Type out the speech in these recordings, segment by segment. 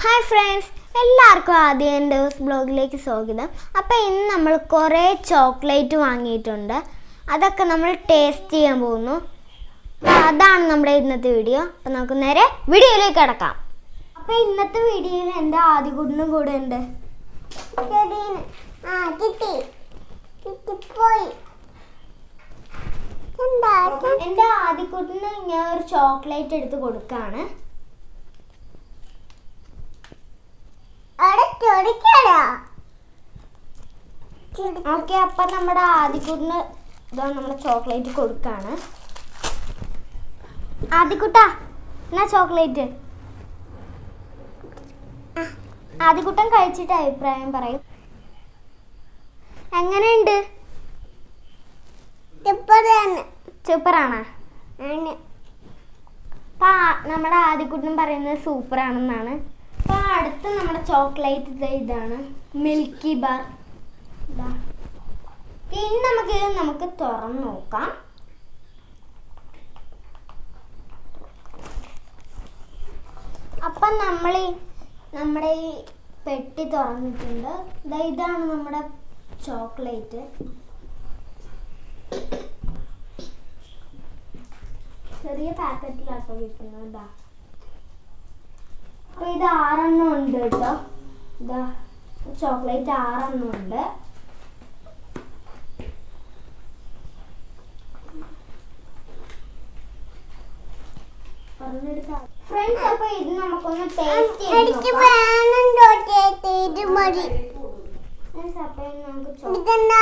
Hi friends എല്ലാവർക്കും ആദ്യം എൻ്റെ ബ്ലോഗിലേക്ക് സ്വാഗതം അപ്പോൾ ഇന്ന് നമ്മൾ കുറേ ചോക്ലേറ്റ് വാങ്ങിയിട്ടുണ്ട് അതൊക്കെ നമ്മൾ ടേസ്റ്റ് ചെയ്യാൻ പോകുന്നു അപ്പോൾ അതാണ് നമ്മുടെ ഇന്നത്തെ വീഡിയോ അപ്പോൾ നമുക്ക് നേരെ വീഡിയോയിലേക്ക് കിടക്കാം അപ്പോൾ ഇന്നത്തെ വീഡിയോയിൽ എൻ്റെ ആദ്യകുട്ടിനും കൂടെ ഉണ്ട് ആ കിട്ടി കിട്ടിപ്പോയി എന്താ എൻ്റെ ആദ്യക്കുട്ടിന് ഞാൻ ഒരു ചോക്ലേറ്റ് എടുത്ത് കൊടുക്കുകയാണ് അവിടെ ചൊടിക്കടാ ഓക്കെ അപ്പം നമ്മുടെ ആദ്യക്കുട്ടിന് ഇതാ നമ്മുടെ ചോക്ലേറ്റ് കൊടുക്കുകയാണ് ആദ്യക്കുട്ടാ എന്നാ ചോക്ലേറ്റ് ആദ്യക്കുട്ടൻ കഴിച്ചിട്ട് അഭിപ്രായം പറയും എങ്ങനെയുണ്ട് ഇപ്പോഴാണ് സൂപ്പറാണോ ആണ് അപ്പം ആ- നമ്മുടെ ആദ്യക്കുട്ടൻ പറയുന്നത് സൂപ്പറാണെന്നാണ് അപ്പം അടുത്ത നമ്മുടെ ചോക്ലേറ്റ് ഇതാണ് മിൽക്കി ബാർ ഇതാ ഇനി നമുക്ക് ഇത് നമുക്ക് തുറന്ന് നോക്കാം അപ്പം നമ്മൾ ഈ നമ്മുടെ ഈ പെട്ടി തുറന്നിട്ടുണ്ട് ദാ ഇതാണ് നമ്മുടെ ചോക്ലേറ്റ് ചെറിയ പാക്കറ്റിലാട്ടോ കിട്ടുന്നത് ഇതാ അപ്പൊ ഇത് ആറെണ്ണം ഉണ്ട് കേട്ടോ ഇതാ ചോക്ലേറ്റ് ആറെണ്ണം ഉണ്ട് ഫ്രണ്ട്സ് അപ്പൊ ഇത് നമുക്കൊന്ന് ടേസ്റ്റ് ചെയ്ത് എനിക്ക് നോക്കാം വേണം ചോദിച്ചേട്ട് ഇത് മതി Friends, അപ്പൊ ഇത് നമുക്ക് ചോ- ഇതെന്താ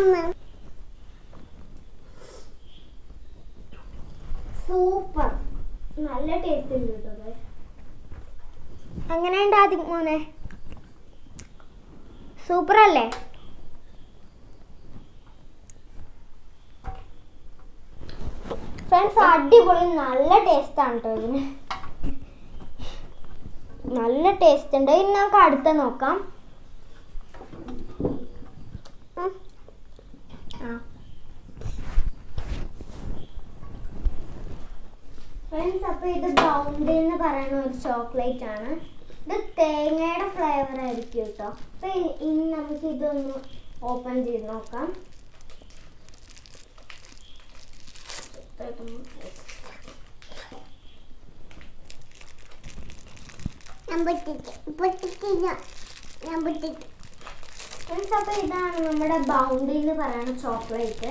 സൂപ്പർ നല്ല ടേസ്റ്റ് ഉണ്ട് കേട്ടോ guys. എങ്ങനെയുണ്ട് ആദ്യം മോനെ സൂപ്പർ അല്ലേ ഫ്രണ്ട്സ് അടിപൊളി നല്ല ടേസ്റ്റ് ആണ് കേട്ടോ ഇതിന് നല്ല ടേസ്റ്റ് ഉണ്ട് ഇനി നമുക്ക് അടുത്ത നോക്കാം ഉം. ആ ഫ്രണ്ട്സ് അപ്പോൾ ഇത് ബൗണ്ടി എന്ന് പറയുന്ന ഒരു ചോക്ലേറ്റ് ആണ് ഇത് തേങ്ങയുടെ ഫ്ലേവർ ആയിരിക്കും കേട്ടോ അപ്പോൾ ഇനി നമുക്ക് ഇതൊന്ന് ഓപ്പൺ ചെയ്ത് നോക്കാം ഞാൻ പൊട്ടിച്ച് പൊട്ടിച്ചില്ല ഞാൻ പൊട്ടിച്ച് ഫ്രണ്ട്സ് അപ്പോൾ ഇതാണ് നമ്മുടെ ബൗണ്ടി എന്ന് പറയുന്ന ചോക്ലേറ്റ്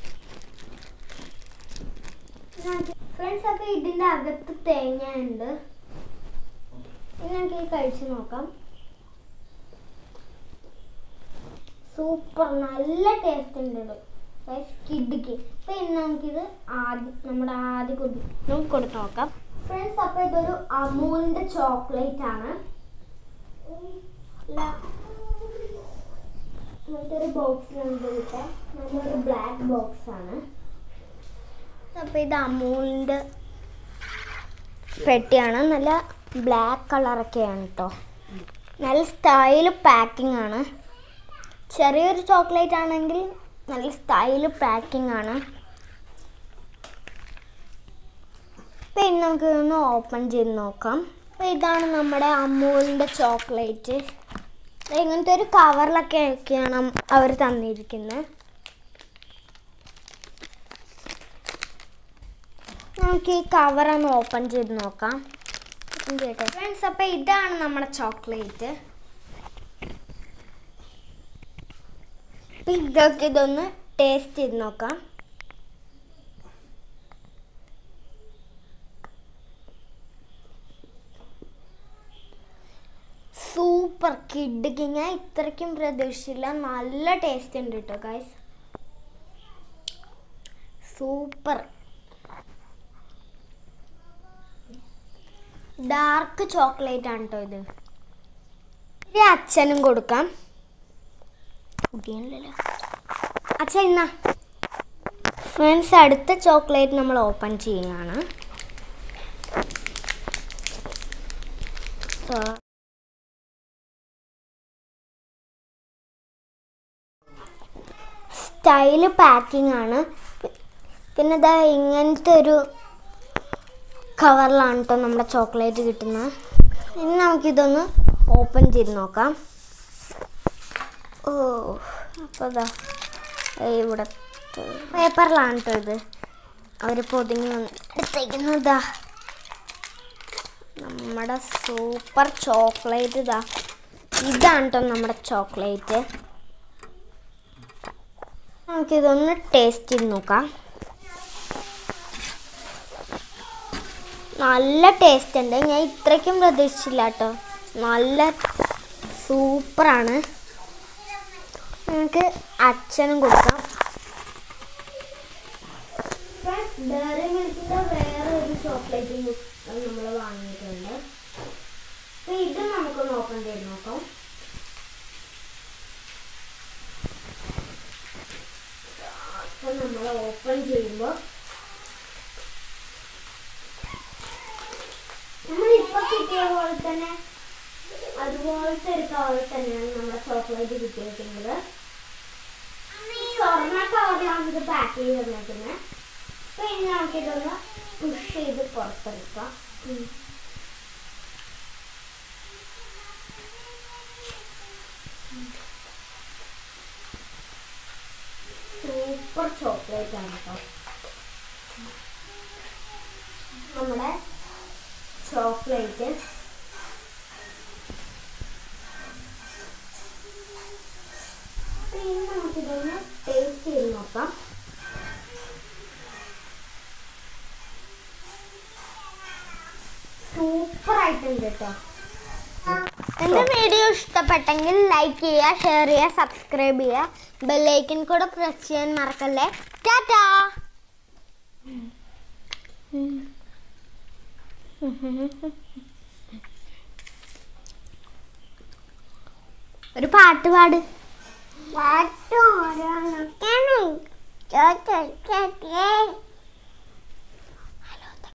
ഫ്രണ്ട്സ് അപ്പോൾ ഇതിൻ്റെ അകത്ത് തേങ്ങ ഉണ്ട് ഇനി നമുക്ക് ഇത് കഴിച്ച് നോക്കാം സൂപ്പർ നല്ല ടേസ്റ്റ് ഉണ്ട് ഇത് കിഡിക്ക് അപ്പൊ ഇനി നമുക്കിത് ആദ്യം നമ്മുടെ ആദ്യം കൊടു നമുക്ക് കൊടുത്ത് നോക്കാം ഫ്രണ്ട്സ് അപ്പൊ ഇതൊരു അമൂലിന്റെ ചോക്ലേറ്റ് ആണ് ല- മറ്റൊരു ബോക്സിലുണ്ട് കിട്ടാൻ നല്ലൊരു ബ്ലാക്ക് ബോക്സ് ആണ് അപ്പൊ ഇത് അമൂലിന്റെ പെട്ടിയാണ് നല്ല ബ്ലാക്ക് കളറൊക്കെയാണ് കേട്ടോ നല്ല സ്റ്റൈൽ പാക്കിംഗ് ആണ് ചെറിയൊരു ചോക്ലേറ്റ് ആണെങ്കിൽ നല്ല സ്റ്റൈൽ പാക്കിംഗ് ആണ് അപ്പം ഇനി നമുക്ക് ഇതൊന്ന് ഓപ്പൺ ചെയ്ത് നോക്കാം അപ്പോൾ ഇതാണ് നമ്മുടെ അമൂലിൻ്റെ ചോക്ലേറ്റ് ഇങ്ങനത്തെ ഒരു കവറിലൊക്കെ ഒക്കെയാണ് അവർ തന്നിരിക്കുന്നത് നമുക്ക് ഈ കവർ ഒന്ന് ഓപ്പൺ ചെയ്ത് നോക്കാം ഫ്രണ്ട്സ് അപ്പോൾ ഇതാണ് നമ്മുടെ ചോക്ലേറ്റ് അപ്പം ഇതൊക്കെ ഇതൊന്ന് ടേസ്റ്റ് ചെയ്ത് നോക്കാം സൂപ്പർ കിഡ് ഞാൻ ഇത്രയ്ക്കും പ്രതീക്ഷിച്ചില്ല നല്ല ടേസ്റ്റ് ഉണ്ട് കേട്ടോ ഗൈസ് സൂപ്പർ ഡാർക്ക് ചോക്ലേറ്റ് ആണ് കേട്ടോ ഇത് ഇത് അച്ഛനും കൊടുക്കാം കുട്ടിയല്ലോ അച്ഛ ഇന്നാ ഫ്രണ്ട്സ് അടുത്ത ചോക്ലേറ്റ് നമ്മൾ ഓപ്പൺ ചെയ്യുകയാണ് ആ. സ്റ്റൈല് പാക്കിംഗ് ആണ് പിന്നെ ഇതാ ഇങ്ങനത്തെ ഒരു കവറിലാണ് കേട്ടോ നമ്മുടെ ചോക്ലേറ്റ് കിട്ടുന്നത് ഇനി നമുക്കിതൊന്ന് ഓപ്പൺ ചെയ്ത് നോക്കാം ഓ അപ്പോൾ ഇതാ ഇവിടെ പേപ്പറിലാണ് കേട്ടോ ഇത് അവർ പൊതിഞ്ഞ് വന്ന് എടുത്തേക്കുന്നതാ നമ്മുടെ സൂപ്പർ ചോക്ലേറ്റ് ഇതാ ഇതാണ് കേട്ടോ നമ്മുടെ ചോക്ലേറ്റ് നമുക്കിതൊന്ന് ടേസ്റ്റ് ചെയ്ത് നോക്കാം നല്ല ടേസ്റ്റ് ഉണ്ട് ഞാൻ ഇത്രയ്ക്കും പ്രതീക്ഷിച്ചില്ല കേട്ടോ നല്ല സൂപ്പറാണ് നമുക്ക് അച്ഛനും കൊടുക്കാം ഡയറി മിൽക്കിന്റെ വേറെ ഒരു ചോക്ലേറ്റ് നമ്മൾ വാങ്ങിയിട്ടുണ്ട് അപ്പൊ ഇത് നമുക്കൊന്ന് ഓപ്പൺ ചെയ്ത് നോക്കാം അപ്പൊ നമ്മൾ ഓപ്പൺ ചെയ്യുമ്പോൾ നമ്മളിപ്പോ കിട്ടിയ പോലെ തന്നെ അതുപോലത്തെ ഒരു കവർ തന്നെയാണ് നമ്മുടെ ചോക്ലേറ്റ് കിട്ടിയിരിക്കുന്നത് സ്വർണ്ണ കവറിലാണ് ഇത് പാക്ക് ചെയ്ത് തന്നിരിക്കുന്നത് അപ്പൊ ഇനി നമുക്കിതൊന്ന് പുഷ് ചെയ്ത് പുറത്തെടുക്കാം ഉം. സൂപ്പർ ചോക്ലേറ്റ് ആണ് കേട്ടോ നമ്മുടെ ചോക്ലേറ്റ് പിന്നെ നമുക്കിതൊന്ന് ടേസ്റ്റ് ചെയ്ത് നോക്കാം സൂപ്പർ ആയിട്ടുണ്ട് കേട്ടോ എൻ്റെ വീഡിയോ ഇഷ്ടപ്പെട്ടെങ്കിൽ ലൈക്ക് ചെയ്യുക ഷെയർ ചെയ്യുക സബ്സ്ക്രൈബ് ചെയ്യുക ബെല്ലൈക്കൻ കൂടെ പ്രസ് ചെയ്യാൻ മറക്കല്ലേ ടാറ്റാ ഒരു പാട്ട് പാട് പാട്ട് ഓരോന്നൊക്കെയാണ് ചോദിച്ചേ